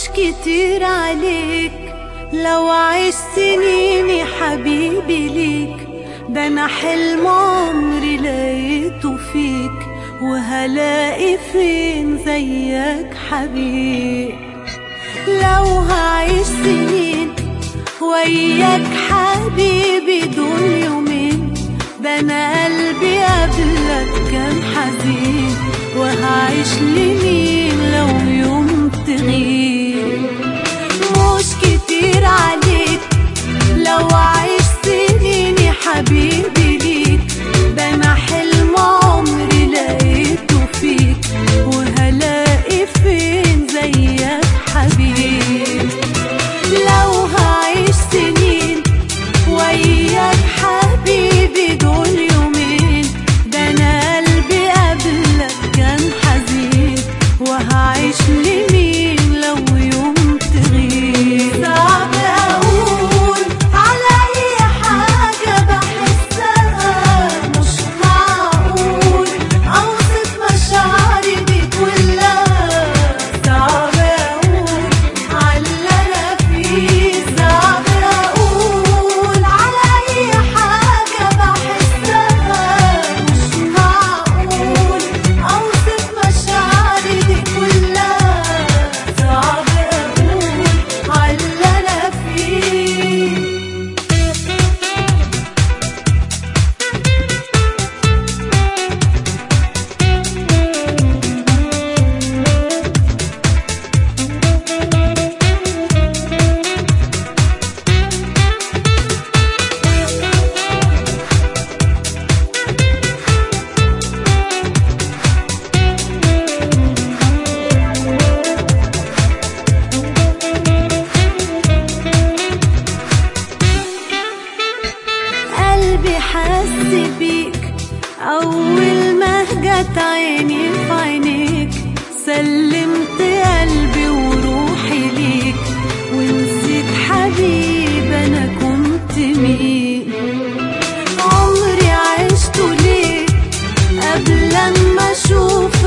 كتير عليك لو عشت سنيني حبيبي ليك ده انا حلم عمري لقيته فيك وهلاقي فين زيك حبيب لو هعيش سنين وياك حبيبي دول يومين ده انا قلبي قبلك كان حزين وهعيش لمين لو يوم تغيب مش كتير عليك لو عيش سنيني حبيبي ليك ده انا حلم عمري لقيته فيك وهلاقي فين زيك حبيب لو هعيش سنين وياك حبيبي دول يومين ده انا قلبي قبلك كان حزين وهعيش لمين لو يوم تغيب صعب اقول على اي حاجة بحسها مش معقول اوصف مشاعري دي كلها صعب اقول على اللي انا فيه صعب اقول على اي حاجة بحسها مش معقول اوصف مشاعري دي كلها صعب اقول على اللي انا فيه قلبي حس بيك أول ما جت عيني في عينيك سلمت قلبي وروحي ليك ونسيت حبيب أنا كنت مين عمري عشته ليه قبل ما أشوف